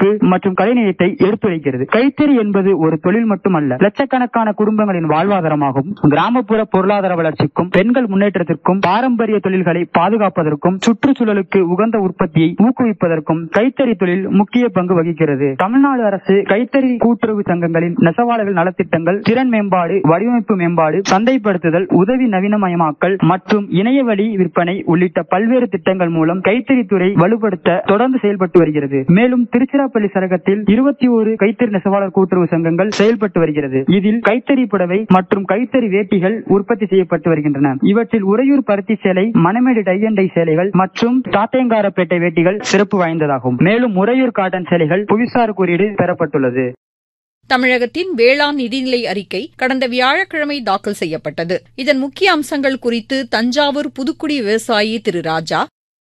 பங்களிப்பு மற்றும் கலைநயத்தை எடுத்துரைக்கிறது கைத்தறி என்பது ஒரு தொழில் மட்டுமல்ல லட்சக்கணக்கான குடும்பங்களின் வாழ்வாதாரமாகவும் கிராமப்புற பொருளாதார வளர்ச்சிக்கும் பெண்கள் முன்னேற்றத்திற்கும் பாரம்பரிய தொழில்களை பாதுகாப்பதற்கும் சுற்றுச்சூழலுக்கு உகந்த உற்பத்தியை ஊக்குவிப்பதற்கும் கைத்தறி தொழில் முக்கிய பங்கு வகிக்கிறது தமிழ்நாடு அரசு கைத்தறி கூட்டுறவு சங்கங்களின் நெசவாளர்கள் நலத்திட்டங்கள் திறன் மேம்பாடு வடிவமைப்பு மேம்பாடு சந்தைப்படுத்துதல் உதவி நவீனமயமாக்கல் மற்றும் இணையவழி விற்பனை உள்ளிட்ட பல்வேறு திட்டங்கள் மூலம் கைத்தறித்துறை வலுப்படுத்த தொடர்ந்து செயல்பட்டு வருகிறது மேலும் திருச்சிராப்பள்ளி சரகத்தில் இருபத்தி ஒரு கைத்தறி நெசவாளர் கூட்டுறவு சங்கங்கள் செயல்பட்டு வருகிறது இதில் கைத்தறி புடவை மற்றும் கைத்தறி வேட்டிகள் உற்பத்தி செய்யப்பட்டு வருகின்றன இவற்றில் உறையூர் பருத்தி சேலை மணமேடு டை அண்ட் டை சேலைகள் மற்றும் தாத்தையங்காரப்பேட்டை வேட்டிகள் சிறப்பு வாய்ந்ததாகும் மேலும் உறையூர் காட்டன் சேலைகள் புவிசார் குறியீடு பெறப்பட்டுள்ளது தமிழகத்தின் வேளாண் நிதிநிலை அறிக்கை கடந்த வியாழக்கிழமை தாக்கல் செய்யப்பட்டது இதன் முக்கிய அம்சங்கள் குறித்து தஞ்சாவூர் புதுக்குடி விவசாயி திரு ராஜா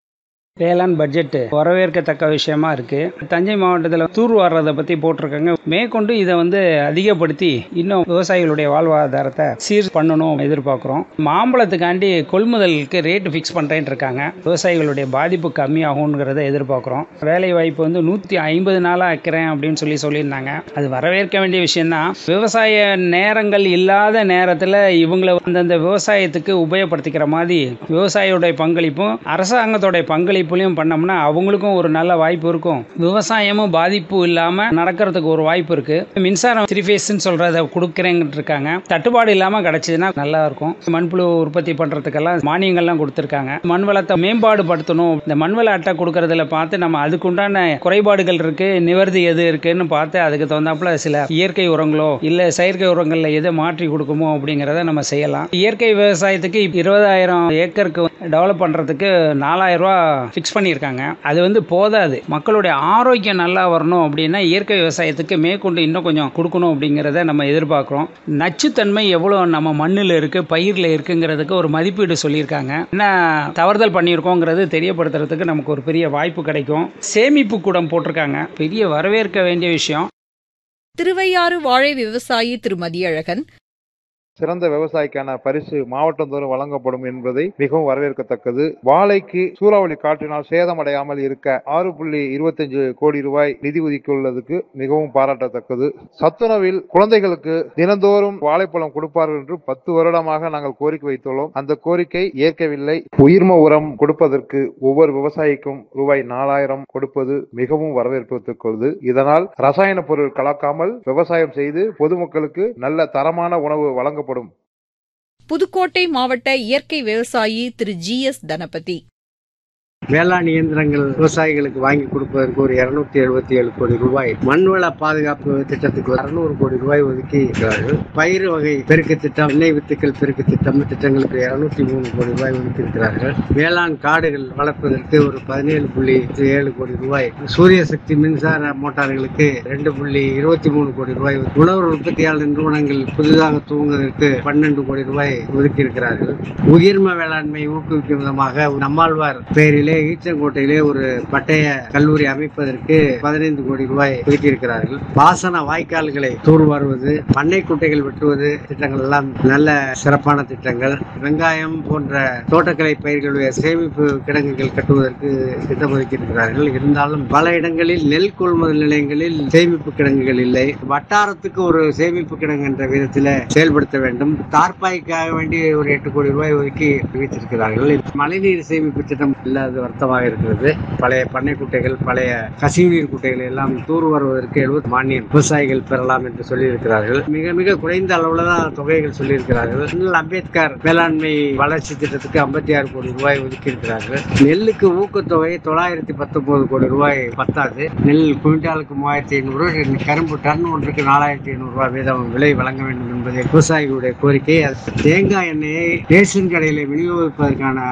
வேளாண் பட்ஜெட் வரவேற்கத்தக்க விஷயமா இருக்கு தஞ்சை மாவட்டத்தில் தூர் வர்றதை பத்தி போட்டிருக்காங்க மேற்கொண்டு இதை வந்து அதிகப்படுத்தி இன்னும் விவசாயிகளுடைய வாழ்வாதாரத்தை சீர் பண்ணணும் எதிர்பார்க்குறோம் மாம்பழத்துக்காண்டி கொள்முதலுக்கு ரேட் ஃபிக்ஸ் பண்ணுறேன்னு இருக்காங்க விவசாயிகளுடைய பாதிப்பு கம்மியாகுங்கிறத எதிர்பார்க்குறோம் வேலை வாய்ப்பு வந்து நூற்றி ஐம்பது நாளாக வைக்கிறேன் அப்படின்னு சொல்லி சொல்லியிருந்தாங்க அது வரவேற்க வேண்டிய விஷயம்தான் விவசாய நேரங்கள் இல்லாத நேரத்தில் இவங்களை அந்தந்த விவசாயத்துக்கு உபயோகப்படுத்திக்கிற மாதிரி விவசாயியோடைய பங்களிப்பும் அரசாங்கத்தோடைய பங்களிப்புலையும் பண்ணோம்னா அவங்களுக்கும் ஒரு நல்ல வாய்ப்பு இருக்கும் விவசாயமும் பாதிப்பு இல்லாம நடக்கிறதுக்கு ஒரு வாய்ப்பு இருக்கு மின்சாரம் த்ரீ ஃபேஸ்ன்னு சொல்றத கொடுக்குறேங்கிட்டு இருக்காங்க தட்டுப்பாடு இல்லாம கிடைச்சதுன்னா நல்லா இருக்கும் மண்புழு உற்பத்தி பண்றதுக்கெல்லாம் மானியங்கள்லாம் கொடுத்துருக்காங்க மண் வளத்தை மேம்பாடு படுத்தணும் இந்த மண்வள அட்டை கொடுக்கறதுல பார்த்து நம்ம அதுக்குண்டான குறைபாடுகள் இருக்கு நிவர்த்தி எது இருக்குன்னு பார்த்து அதுக்கு தகுந்தாப்புல சில இயற்கை உரங்களோ இல்ல செயற்கை உரங்கள்ல எதை மாற்றி கொடுக்குமோ அப்படிங்கிறத நம்ம செய்யலாம் இயற்கை விவசாயத்துக்கு இருபதாயிரம் ஏக்கருக்கு டெவலப் பண்றதுக்கு நாலாயிரம் ரூபாய் ஃபிக்ஸ் பண்ணியிருக்காங்க அது வந்து போதாது மக்களுடைய ஆரோக்கியம் நல்லா வரணும் அப்படின்னா இயற்கை விவசாயத்துக்கு மேற்கொண்டு இன்னும் கொஞ்சம் கொடுக்கணும் அப்படிங்கிறத நம்ம எதிர்பார்க்குறோம் நச்சுத்தன்மை எவ்வளோ நம்ம மண்ணில் இருக்கு பயிரில் இருக்குங்கிறதுக்கு ஒரு மதிப்பீடு சொல்லியிருக்காங்க என்ன தவறுதல் பண்ணியிருக்கோங்கிறது தெரியப்படுத்துறதுக்கு நமக்கு ஒரு பெரிய வாய்ப்பு கிடைக்கும் சேமிப்பு கூடம் போட்டிருக்காங்க பெரிய வரவேற்க வேண்டிய விஷயம் திருவையாறு வாழை விவசாயி திரு மதியழகன் சிறந்த விவசாயிக்கான பரிசு மாவட்டந்தோறும் வழங்கப்படும் என்பதை மிகவும் வரவேற்கத்தக்கது வாழைக்கு சூறாவளி காற்றினால் சேதமடையாமல் இருக்க ஆறு புள்ளி இருபத்தஞ்சு கோடி ரூபாய் நிதி ஒதுக்கியுள்ளதுக்கு மிகவும் பாராட்டத்தக்கது சத்துணவில் குழந்தைகளுக்கு தினந்தோறும் வாழைப்பழம் கொடுப்பார்கள் என்று பத்து வருடமாக நாங்கள் கோரிக்கை வைத்துள்ளோம் அந்த கோரிக்கை ஏற்கவில்லை உயிர்ம உரம் கொடுப்பதற்கு ஒவ்வொரு விவசாயிக்கும் ரூபாய் நாலாயிரம் கொடுப்பது மிகவும் வரவேற்பதற்குள்ளது இதனால் ரசாயன பொருள் கலக்காமல் விவசாயம் செய்து பொதுமக்களுக்கு நல்ல தரமான உணவு வழங்க வழங்கப்படும் புதுக்கோட்டை மாவட்ட இயற்கை விவசாயி திரு ஜி எஸ் தனபதி வேளாண் இயந்திரங்கள் விவசாயிகளுக்கு வாங்கி கொடுப்பதற்கு ஒரு இருநூத்தி எழுபத்தி ஏழு கோடி ரூபாய் மண்வள பாதுகாப்பு திட்டத்துக்கு அறுநூறு கோடி ரூபாய் ஒதுக்கி இருக்கிறார்கள் பயிர் வகை பெருக்கு திட்டம் எண்ணெய் வித்துக்கள் பெருக்கு திட்டம் திட்டங்களுக்கு இருநூத்தி மூணு கோடி ரூபாய் ஒதுக்கி இருக்கிறார்கள் வேளாண் காடுகள் வளர்ப்பதற்கு ஒரு பதினேழு புள்ளி ஏழு கோடி ரூபாய் சூரிய சக்தி மின்சார மோட்டார்களுக்கு ரெண்டு புள்ளி இருபத்தி மூணு கோடி ரூபாய் உழவர் உற்பத்தியாளர் நிறுவனங்கள் புதிதாக துவங்குவதற்கு பன்னெண்டு கோடி ரூபாய் ஒதுக்கி இருக்கிறார்கள் உயிர்ம வேளாண்மை ஊக்குவிக்கும் விதமாக நம்மாழ்வார் பெயரிலே ஈச்சங்கோட்டையிலே ஒரு பட்டய கல்லூரி அமைப்பதற்கு பதினைந்து கோடி ரூபாய் ஒதுக்கி இருக்கிறார்கள் பாசன வாய்க்கால்களை தூர்வாருவது பண்ணை குட்டைகள் வெட்டுவது திட்டங்கள் எல்லாம் நல்ல சிறப்பான திட்டங்கள் வெங்காயம் போன்ற தோட்டக்கலை பயிர்களுடைய சேமிப்பு கிடங்குகள் கட்டுவதற்கு திட்டம் ஒதுக்கி இருக்கிறார்கள் இருந்தாலும் பல இடங்களில் நெல் கொள்முதல் நிலையங்களில் சேமிப்பு கிடங்குகள் இல்லை வட்டாரத்துக்கு ஒரு சேமிப்பு கிடங்கு என்ற விதத்தில் செயல்படுத்த வேண்டும் தார்பாய்க்காக வேண்டி ஒரு எட்டு கோடி ரூபாய் ஒதுக்கி வைத்திருக்கிறார்கள் மழைநீர் சேமிப்பு திட்டம் இல்லாத வருத்தமாக இருக்கிறது பழைய பண்ணை குட்டைகள் பழைய கசிவுநீர் குட்டைகள் எல்லாம் தூர் வருவதற்கு எழுபது மானியம் விவசாயிகள் பெறலாம் என்று சொல்லியிருக்கிறார்கள் மிக மிக குறைந்த அளவுல தான் தொகைகள் சொல்லியிருக்கிறார்கள் இன்னும் அம்பேத்கர் வேளாண்மை வளர்ச்சி திட்டத்துக்கு ஐம்பத்தி ஆறு கோடி ரூபாய் ஒதுக்கி இருக்கிறார்கள் நெல்லுக்கு ஊக்கத்தொகை தொள்ளாயிரத்தி பத்தொன்பது கோடி ரூபாய் பத்தாது நெல் குவிண்டாலுக்கு மூவாயிரத்தி ஐநூறு கரும்பு டன் ஒன்றுக்கு நாலாயிரத்தி ஐநூறு ரூபாய் வீதம் விலை வழங்க வேண்டும் என்பது விவசாயிகளுடைய கோரிக்கை அது தேங்காய் எண்ணெயை ரேஷன் கடையில் விநியோகிப்பதற்கான